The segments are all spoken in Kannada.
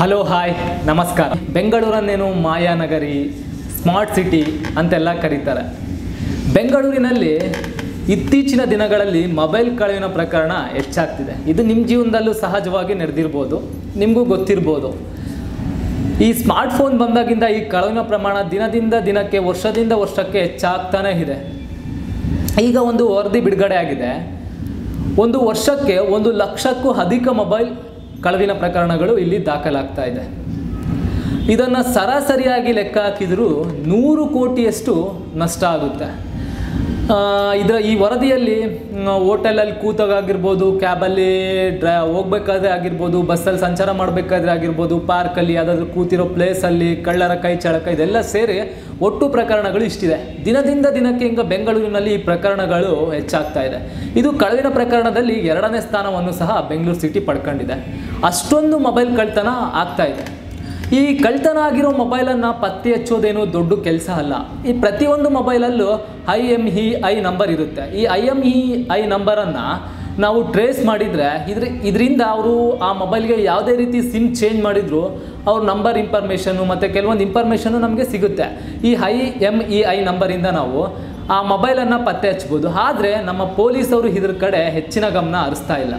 ಹಲೋ ಹಾಯ್ ನಮಸ್ಕಾರ ಬೆಂಗಳೂರನ್ನೇನು ಮಾಯಾನಗರಿ ಸ್ಮಾರ್ಟ್ ಸಿಟಿ ಅಂತೆಲ್ಲ ಕರೀತಾರೆ ಬೆಂಗಳೂರಿನಲ್ಲಿ ಇತ್ತೀಚಿನ ದಿನಗಳಲ್ಲಿ ಮೊಬೈಲ್ ಕಳುವಿನ ಪ್ರಕರಣ ಹೆಚ್ಚಾಗ್ತಿದೆ ಇದು ನಿಮ್ಮ ಜೀವನದಲ್ಲೂ ಸಹಜವಾಗಿ ನಡೆದಿರ್ಬೋದು ನಿಮಗೂ ಗೊತ್ತಿರ್ಬೋದು ಈ ಸ್ಮಾರ್ಟ್ಫೋನ್ ಬಂದಾಗಿಂದ ಈ ಕಳುವಿನ ಪ್ರಮಾಣ ದಿನದಿಂದ ದಿನಕ್ಕೆ ವರ್ಷದಿಂದ ವರ್ಷಕ್ಕೆ ಹೆಚ್ಚಾಗ್ತಾನೇ ಇದೆ ಈಗ ಒಂದು ವರದಿ ಬಿಡುಗಡೆ ಆಗಿದೆ ಒಂದು ವರ್ಷಕ್ಕೆ ಒಂದು ಲಕ್ಷಕ್ಕೂ ಅಧಿಕ ಮೊಬೈಲ್ ಕಳವಿನ ಪ್ರಕರಣಗಳು ಇಲ್ಲಿ ದಾಖಲಾಗ್ತಾ ಇದೆ ಇದನ್ನು ಸರಾಸರಿಯಾಗಿ ಲೆಕ್ಕ ಹಾಕಿದರೂ ನೂರು ಕೋಟಿಯಷ್ಟು ನಷ್ಟ ಆಗುತ್ತೆ ಆ, ಇದರ ಈ ವರದಿಯಲ್ಲಿ ಹೋಟೆಲಲ್ಲಿ ಕೂತಾಗಿರ್ಬೋದು ಕ್ಯಾಬಲ್ಲಿ ಡ್ರೈ ಹೋಗ್ಬೇಕಾದ್ರೆ ಆಗಿರ್ಬೋದು ಬಸ್ಸಲ್ಲಿ ಸಂಚಾರ ಮಾಡಬೇಕಾದ್ರೆ ಆಗಿರ್ಬೋದು ಪಾರ್ಕಲ್ಲಿ ಯಾವುದಾದ್ರೂ ಕೂತಿರೋ ಪ್ಲೇಸಲ್ಲಿ ಕಳ್ಳರ ಕೈ ಚಳಕ ಇದೆಲ್ಲ ಸೇರಿ ಒಟ್ಟು ಪ್ರಕರಣಗಳು ಇಷ್ಟಿದೆ ದಿನದಿಂದ ದಿನಕ್ಕೆ ಹಿಂಗೆ ಬೆಂಗಳೂರಿನಲ್ಲಿ ಈ ಪ್ರಕರಣಗಳು ಹೆಚ್ಚಾಗ್ತಾ ಇದೆ ಇದು ಕಳವಿನ ಪ್ರಕರಣದಲ್ಲಿ ಎರಡನೇ ಸ್ಥಾನವನ್ನು ಸಹ ಬೆಂಗಳೂರು ಸಿಟಿ ಪಡ್ಕೊಂಡಿದೆ ಅಷ್ಟೊಂದು ಮೊಬೈಲ್ ಕಳ್ತನ ಆಗ್ತಾ ಇದೆ ಈ ಕಳ್ತನ ಆಗಿರೋ ಮೊಬೈಲನ್ನು ಪತ್ತೆ ಹಚ್ಚೋದೇನು ದೊಡ್ಡ ಕೆಲಸ ಅಲ್ಲ ಈ ಪ್ರತಿಯೊಂದು ಮೊಬೈಲಲ್ಲೂ I M E I number ಇರುತ್ತೆ ಈ ಐ ಎಮ್ ಇ ಐ ನಂಬರನ್ನು ನಾವು ಟ್ರೇಸ್ ಮಾಡಿದರೆ ಇದ್ರ ಇದರಿಂದ ಅವರು ಆ ಮೊಬೈಲ್ಗೆ ಯಾವುದೇ ರೀತಿ ಸಿಮ್ ಚೇಂಜ್ ಮಾಡಿದ್ರು ಅವ್ರ ನಂಬರ್ ಇನ್ಫಾರ್ಮೇಷನು ಮತ್ತು ಕೆಲವೊಂದು ಇನ್ಫಾರ್ಮೇಷನು ನಮಗೆ ಸಿಗುತ್ತೆ ಈ ಐ ಎಮ್ ಇ ಐ ನಂಬರಿಂದ ನಾವು ಆ ಮೊಬೈಲನ್ನು ಪತ್ತೆ ಹಚ್ಬೋದು ಆದರೆ ನಮ್ಮ ಪೊಲೀಸವರು ಇದ್ರ ಕಡೆ ಹೆಚ್ಚಿನ ಗಮನ ಹರಿಸ್ತಾ ಇಲ್ಲ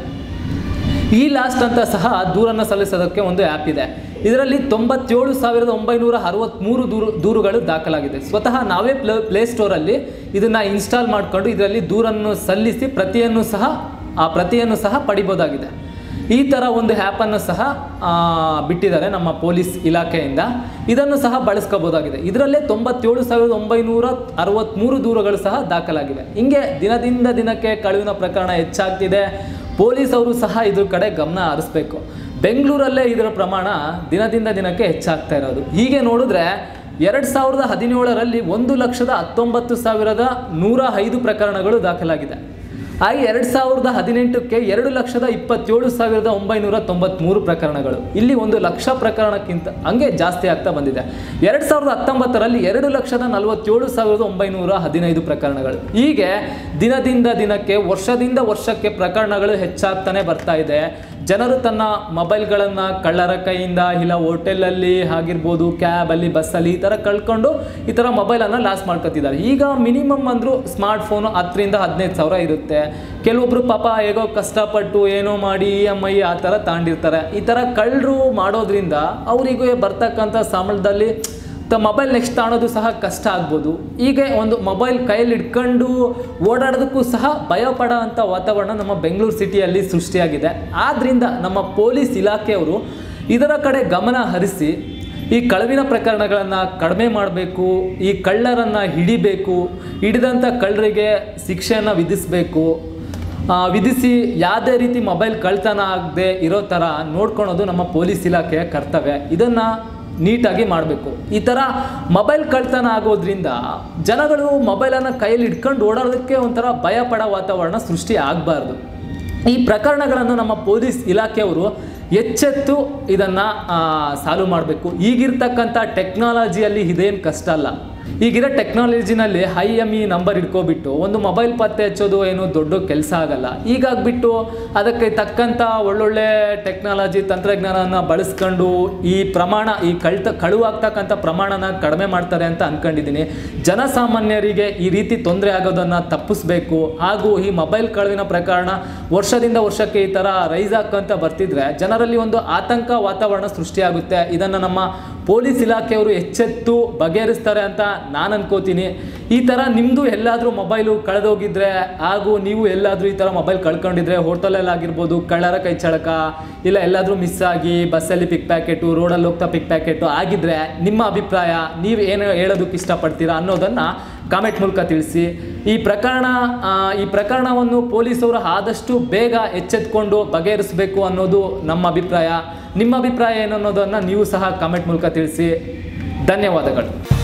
ಈ ಲಾಸ್ಟ್ ಅಂತ ಸಹ ದೂರನ್ನು ಸಲ್ಲಿಸೋದಕ್ಕೆ ಒಂದು ಆ್ಯಪ್ ಇದೆ ಇದರಲ್ಲಿ ತೊಂಬತ್ತೇಳು ಸಾವಿರದ ಒಂಬೈನೂರ ಅರವತ್ತ್ಮೂರು ದೂರು ದೂರುಗಳು ದಾಖಲಾಗಿದೆ ಸ್ವತಃ ನಾವೇ ಪ್ಲೇ ಪ್ಲೇಸ್ಟೋರಲ್ಲಿ ಇದನ್ನು ಇನ್ಸ್ಟಾಲ್ ಮಾಡಿಕೊಂಡು ಇದರಲ್ಲಿ ದೂರನ್ನು ಸಲ್ಲಿಸಿ ಪ್ರತಿಯನ್ನು ಸಹ ಆ ಪ್ರತಿಯನ್ನು ಸಹ ಪಡಿಬೋದಾಗಿದೆ ಈ ಥರ ಒಂದು ಆ್ಯಪನ್ನು ಸಹ ಆ, ಬಿಟ್ಟಿದ್ದಾರೆ ನಮ್ಮ ಪೊಲೀಸ್ ಇಲಾಖೆಯಿಂದ ಇದನ್ನು ಸಹ ಬಳಸ್ಕೋಬೋದಾಗಿದೆ ಇದರಲ್ಲೇ ತೊಂಬತ್ತೇಳು ಸಾವಿರದ ಒಂಬೈನೂರ ಅರವತ್ತ್ಮೂರು ದೂರುಗಳು ಸಹ ದಾಖಲಾಗಿವೆ ಹಿಂಗೆ ದಿನದಿಂದ ದಿನಕ್ಕೆ ಕಳುವಿನ ಪ್ರಕರಣ ಹೆಚ್ಚಾಗ್ತಿದೆ ಪೊಲೀಸವರು ಸಹ ಇದ್ರ ಕಡೆ ಗಮನ ಹರಿಸ್ಬೇಕು ಬೆಂಗಳೂರಲ್ಲೇ ಇದರ ಪ್ರಮಾಣ ದಿನದಿಂದ ದಿನಕ್ಕೆ ಹೆಚ್ಚಾಗ್ತಾ ಇರೋದು ಹೀಗೆ ನೋಡಿದ್ರೆ ಎರಡು ಸಾವಿರದ ಹದಿನೇಳರಲ್ಲಿ ಒಂದು ಲಕ್ಷದ ಹತ್ತೊಂಬತ್ತು ಸಾವಿರದ ನೂರ ಐದು ಪ್ರಕರಣಗಳು ದಾಖಲಾಗಿದೆ ಹಾಗೆ ಎರಡು ಸಾವಿರದ ಹದಿನೆಂಟಕ್ಕೆ ಎರಡು ಲಕ್ಷದ ಇಪ್ಪತ್ತೇಳು ಸಾವಿರದ ಒಂಬೈನೂರ ತೊಂಬತ್ತ್ಮೂರು ಪ್ರಕರಣಗಳು ಇಲ್ಲಿ ಒಂದು ಲಕ್ಷ ಪ್ರಕರಣಕ್ಕಿಂತ ಹಂಗೆ ಜಾಸ್ತಿ ಆಗ್ತಾ ಬಂದಿದೆ ಎರಡು ಸಾವಿರದ ಹತ್ತೊಂಬತ್ತರಲ್ಲಿ ಎರಡು ಲಕ್ಷದ ನಲವತ್ತೇಳು ಸಾವಿರದ ಒಂಬೈನೂರ ಹದಿನೈದು ಪ್ರಕರಣಗಳು ಹೀಗೆ ದಿನದಿಂದ ದಿನಕ್ಕೆ ವರ್ಷದಿಂದ ವರ್ಷಕ್ಕೆ ಪ್ರಕರಣಗಳು ಹೆಚ್ಚಾಗ್ತಾನೆ ಬರ್ತಾ ಇದೆ ಜನರು ತನ್ನ ಮೊಬೈಲ್ಗಳನ್ನು ಕಳ್ಳರ ಕೈಯಿಂದ ಇಲ್ಲ ಹೋಟೆಲಲ್ಲಿ ಆಗಿರ್ಬೋದು ಕ್ಯಾಬಲ್ಲಿ ಬಸ್ಸಲ್ಲಿ ಈ ಥರ ಕಳ್ಕೊಂಡು ಈ ಥರ ಮೊಬೈಲನ್ನು ಲಾಸ್ ಮಾಡ್ಕೊತಿದ್ದಾರೆ ಈಗ ಮಿನಿಮಮ್ ಅಂದರೂ ಸ್ಮಾರ್ಟ್ ಫೋನು ಹತ್ತರಿಂದ ಹದಿನೈದು ಸಾವಿರ ಇರುತ್ತೆ ಕೆಲವೊಬ್ರು ಪಾಪ ಹೇಗೋ ಕಷ್ಟಪಟ್ಟು ಏನೋ ಮಾಡಿ ಇ ಎಮ್ ಐ ಆ ಥರ ತಾಂಡಿರ್ತಾರೆ ಈ ಥರ ಕಳ್ಳರು ಮಾಡೋದ್ರಿಂದ ಅವರಿಗೆ ಬರ್ತಕ್ಕಂಥ ಸಂಬಳದಲ್ಲಿ ತ ಮೊಬೈಲ್ ನೆಕ್ಸ್ಟ್ ತಾಣೋದು ಸಹ ಕಷ್ಟ ಆಗ್ಬೋದು ಹೀಗೆ ಒಂದು ಮೊಬೈಲ್ ಕೈಯಲ್ಲಿ ಇಟ್ಕೊಂಡು ಓಡಾಡೋದಕ್ಕೂ ಸಹ ಭಯ ಪಡೋ ಅಂಥ ವಾತಾವರಣ ನಮ್ಮ ಬೆಂಗಳೂರು ಸಿಟಿಯಲ್ಲಿ ಸೃಷ್ಟಿಯಾಗಿದೆ ಆದ್ದರಿಂದ ನಮ್ಮ ಪೊಲೀಸ್ ಇಲಾಖೆಯವರು ಇದರ ಕಡೆ ಗಮನ ಹರಿಸಿ ಈ ಕಳವಿನ ಪ್ರಕರಣಗಳನ್ನು ಕಡಿಮೆ ಮಾಡಬೇಕು ಈ ಕಳ್ಳರನ್ನು ಹಿಡಿಬೇಕು ಹಿಡಿದಂಥ ಕಳ್ಳರಿಗೆ ಶಿಕ್ಷೆಯನ್ನು ವಿಧಿಸಬೇಕು ಆ, ವಿಧಿಸಿ ಯಾವುದೇ ರೀತಿ ಮೊಬೈಲ್ ಕಳ್ತನ ಆಗದೆ ಇರೋ ಥರ ನೋಡ್ಕೊಳೋದು ನಮ್ಮ ಪೊಲೀಸ್ ಇಲಾಖೆಯ ಕರ್ತವ್ಯ ಇದನ್ನು ನೀಟಾಗಿ ಮಾಡಬೇಕು ಈ ಥರ ಮೊಬೈಲ್ ಕಳ್ತನ ಆಗೋದ್ರಿಂದ ಜನಗಳು ಮೊಬೈಲನ್ನು ಕೈಯಲ್ಲಿ ಇಟ್ಕೊಂಡು ಓಡಾಡೋದಕ್ಕೆ ಒಂಥರ ಭಯ ಪಡೋ ವಾತಾವರಣ ಸೃಷ್ಟಿ ಆಗಬಾರ್ದು ಈ ಪ್ರಕರಣಗಳನ್ನು ನಮ್ಮ ಪೊಲೀಸ್ ಇಲಾಖೆಯವರು ಎಚ್ಚೆತ್ತು ಇದನ್ನು ಸಾಲ್ವ್ ಮಾಡಬೇಕು ಈಗಿರ್ತಕ್ಕಂಥ ಟೆಕ್ನಾಲಜಿಯಲ್ಲಿ ಇದೇನು ಕಷ್ಟ ಅಲ್ಲ ಈಗಿರೋ ಟೆಕ್ನಾಲಜಿನಲ್ಲಿ ಐ ಎಮ್ ಇ ನಂಬರ್ ಇಟ್ಕೊಬಿಟ್ಟು ಒಂದು ಮೊಬೈಲ್ ಪತ್ತೆ ಹಚ್ಚೋದು ಏನು ದೊಡ್ಡ ಕೆಲಸ ಆಗಲ್ಲ ಈಗಾಗ್ಬಿಟ್ಟು ಅದಕ್ಕೆ ತಕ್ಕಂಥ ಒಳ್ಳೊಳ್ಳೆ ಟೆಕ್ನಾಲಜಿ ತಂತ್ರಜ್ಞಾನನ ಬಳಸ್ಕೊಂಡು ಈ ಪ್ರಮಾಣ ಈ ಕಳ್ತ ಕಳುವಾಗ್ತಕ್ಕಂಥ ಪ್ರಮಾಣನ ಕಡಿಮೆ ಮಾಡ್ತಾರೆ ಅಂತ ಅನ್ಕೊಂಡಿದ್ದೀನಿ ಜನಸಾಮಾನ್ಯರಿಗೆ ಈ ರೀತಿ ತೊಂದರೆ ಆಗೋದನ್ನು ತಪ್ಪಿಸ್ಬೇಕು ಹಾಗೂ ಈ ಮೊಬೈಲ್ ಕಳುವಿನ ಪ್ರಕರಣ ವರ್ಷದಿಂದ ವರ್ಷಕ್ಕೆ ಈ ಥರ ರೈಸ್ ಆಗ್ಕೊಂತ ಬರ್ತಿದ್ರೆ ಜನರಲ್ಲಿ ಒಂದು ಆತಂಕ ವಾತಾವರಣ ಸೃಷ್ಟಿಯಾಗುತ್ತೆ ಇದನ್ನು ನಮ್ಮ ಪೊಲೀಸ್ ಇಲಾಖೆಯವರು ಎಚ್ಚೆತ್ತು ಬಗೆಹರಿಸ್ತಾರೆ ಅಂತ ನಾನು ಅನ್ಕೋತೀನಿ ಈ ಥರ ನಿಮ್ಮದು ಎಲ್ಲಾದರೂ ಮೊಬೈಲು ಕಳೆದೋಗಿದ್ರೆ ಹಾಗೂ ನೀವು ಎಲ್ಲಾದರೂ ಈ ಥರ ಮೊಬೈಲ್ ಕಳ್ಕೊಂಡಿದ್ರೆ ಹೋಟೆಲಲ್ಲಿ ಆಗಿರ್ಬೋದು ಕಳ್ಳರ ಕೈ ಚಳಕ ಇಲ್ಲ ಎಲ್ಲಾದರೂ ಮಿಸ್ ಆಗಿ ಬಸ್ಸಲ್ಲಿ ಪಿಕ್ ಪ್ಯಾಕೆಟು ರೋಡಲ್ಲಿ ಹೋಗ್ತಾ ಪಿಕ್ ಪ್ಯಾಕೆಟು ಆಗಿದ್ರೆ ನಿಮ್ಮ ಅಭಿಪ್ರಾಯ ನೀವು ಏನು ಹೇಳೋದಕ್ಕೆ ಇಷ್ಟಪಡ್ತೀರಾ ಅನ್ನೋದನ್ನು ಕಾಮೆಂಟ್ ಮೂಲಕ ತಿಳಿಸಿ ಈ ಪ್ರಕರಣ ಆ, ಈ ಪ್ರಕರಣವನ್ನು ಪೊಲೀಸರು ಆದಷ್ಟು ಬೇಗ ಎಚ್ಚೆತ್ಕೊಂಡು ಬಗೆಹರಿಸಬೇಕು ಅನ್ನೋದು ನಮ್ಮ ಅಭಿಪ್ರಾಯ ನಿಮ್ಮ ಅಭಿಪ್ರಾಯ ಏನು ಅನ್ನೋದನ್ನು ನೀವು ಸಹ ಕಾಮೆಂಟ್ ಮೂಲಕ ತಿಳಿಸಿ ಧನ್ಯವಾದಗಳು